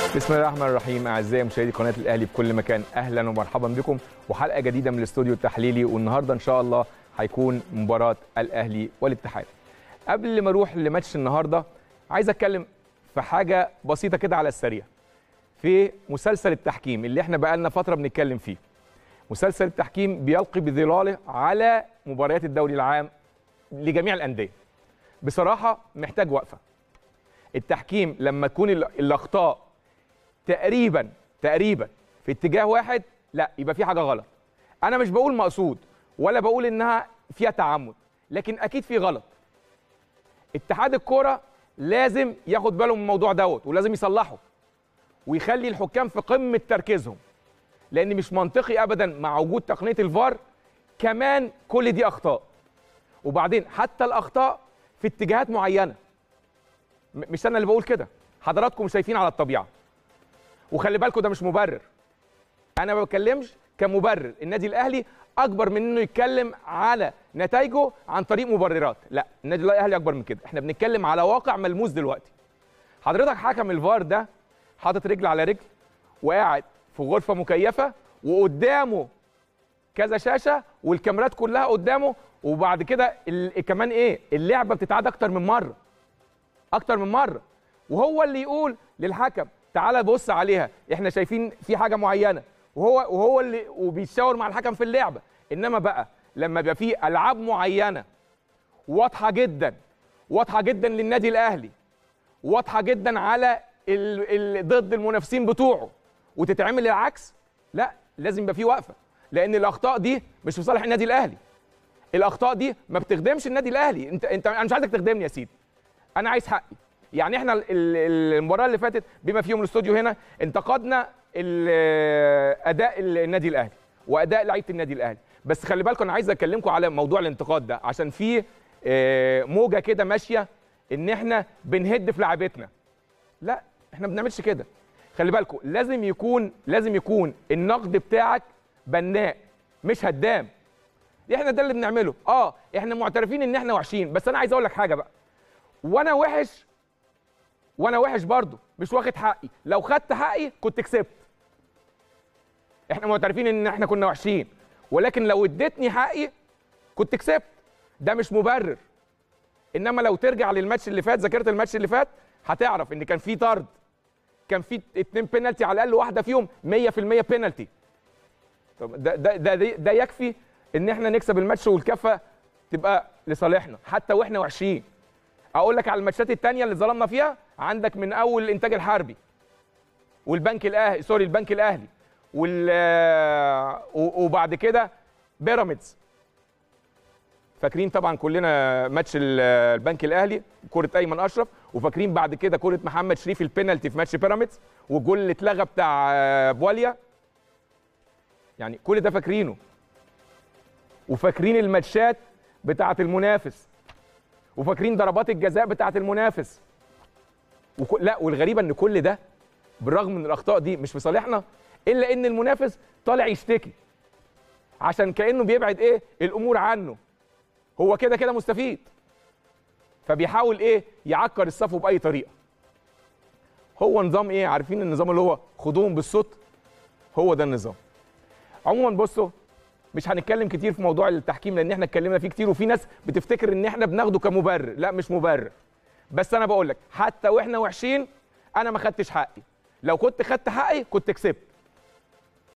بسم الله الرحمن الرحيم اعزائي مشاهدي قناه الاهلي في كل مكان اهلا ومرحبا بكم وحلقه جديده من الاستوديو التحليلي والنهارده ان شاء الله هيكون مباراه الاهلي والاتحاد قبل ما اروح لماتش النهارده عايز اتكلم في حاجه بسيطه كده على السريع في مسلسل التحكيم اللي احنا بقالنا فتره بنتكلم فيه مسلسل التحكيم بيلقي بظلاله على مباريات الدوري العام لجميع الانديه بصراحه محتاج وقفه التحكيم لما تكون ال- الاخطاء تقريبا تقريبا في اتجاه واحد لا يبقى في حاجه غلط انا مش بقول مقصود ولا بقول انها فيها تعمد لكن اكيد في غلط اتحاد الكوره لازم ياخد باله من الموضوع دوت ولازم يصلحه ويخلي الحكام في قمه تركيزهم لان مش منطقي ابدا مع وجود تقنيه الفار كمان كل دي اخطاء وبعدين حتى الاخطاء في اتجاهات معينه م- مش انا اللي بقول كده حضراتكم شايفين على الطبيعه وخلي بالكم ده مش مبرر انا ما بتكلمش كمبرر النادي الاهلي اكبر من انه يتكلم على نتائجه عن طريق مبررات لا النادي الاهلي اكبر من كده احنا بنتكلم على واقع ملموس دلوقتي حضرتك حكم الفار ده حاطط رجل على رجل وقاعد في غرفه مكيفه وقدامه كذا شاشه والكاميرات كلها قدامه وبعد كده ال- كمان ايه اللعبه بتتعاد اكتر من مره اكتر من مره وهو اللي يقول للحكم تعالى بص عليها احنا شايفين في حاجه معينه وهو وهو اللي وبيتشاور مع الحكم في اللعبه انما بقى لما يبقى في العاب معينه واضحه جدا واضحه جدا للنادي الاهلي واضحه جدا على ال... ال... ضد المنافسين بتوعه وتتعمل العكس لا لازم يبقى في وقفه لان الاخطاء دي مش في صالح النادي الاهلي الاخطاء دي ما بتخدمش النادي الاهلي انت انت انا مش عايزك تخدمني يا سيدي انا عايز حقي يعني احنا ال- ال- المباراه اللي فاتت بما فيهم الاستوديو هنا انتقدنا ال- اداء النادي الاهلي واداء لعيبه النادي الاهلي بس خلي بالكم انا عايز اكلمكم على موضوع الانتقاد ده عشان في آه، موجه كده ماشيه ان احنا بنهد في لعيبتنا لا احنا ما بنعملش كده خلي بالكم لازم يكون لازم يكون النقد بتاعك بناء مش هدام احنا ده اللي بنعمله اه احنا معترفين ان احنا وحشين بس انا عايز اقول لك حاجه بقى وانا وحش وانا وحش برضه مش واخد حقي لو خدت حقي كنت كسبت احنا معترفين ان احنا كنا وحشين ولكن لو اديتني حقي كنت كسبت ده مش مبرر انما لو ترجع للماتش اللي فات ذاكرت الماتش اللي فات هتعرف ان كان في طرد كان في اتنين بينالتي على الاقل واحده فيهم 100% بينالتي طب ده ده ده, ده, ده يكفي ان احنا نكسب الماتش والكفه تبقى لصالحنا حتى واحنا وحشين اقول لك على الماتشات التانية اللي ظلمنا فيها عندك من اول الانتاج الحربي والبنك الاهلي سوري البنك الاهلي وال و- وبعد كده بيراميدز فاكرين طبعا كلنا ماتش ال- البنك الاهلي كره ايمن اشرف وفاكرين بعد كده كره محمد شريف البينالتي في ماتش بيراميدز والجول اللي اتلغى بتاع آه، بواليا يعني كل ده فاكرينه وفاكرين الماتشات بتاعه المنافس وفاكرين ضربات الجزاء بتاعه المنافس وكل لا والغريبه ان كل ده بالرغم من الاخطاء دي مش في صالحنا الا ان المنافس طالع يشتكي عشان كانه بيبعد ايه الامور عنه هو كده كده مستفيد فبيحاول ايه يعكر الصفو باي طريقه هو نظام ايه عارفين النظام اللي هو خدوهم بالصوت هو ده النظام عموما بصوا مش هنتكلم كتير في موضوع التحكيم لان احنا اتكلمنا فيه كتير وفي ناس بتفتكر ان احنا بناخده كمبرر لا مش مبرر بس انا بقول لك حتى واحنا وحشين انا ما خدتش حقي لو كنت خدت حقي كنت كسبت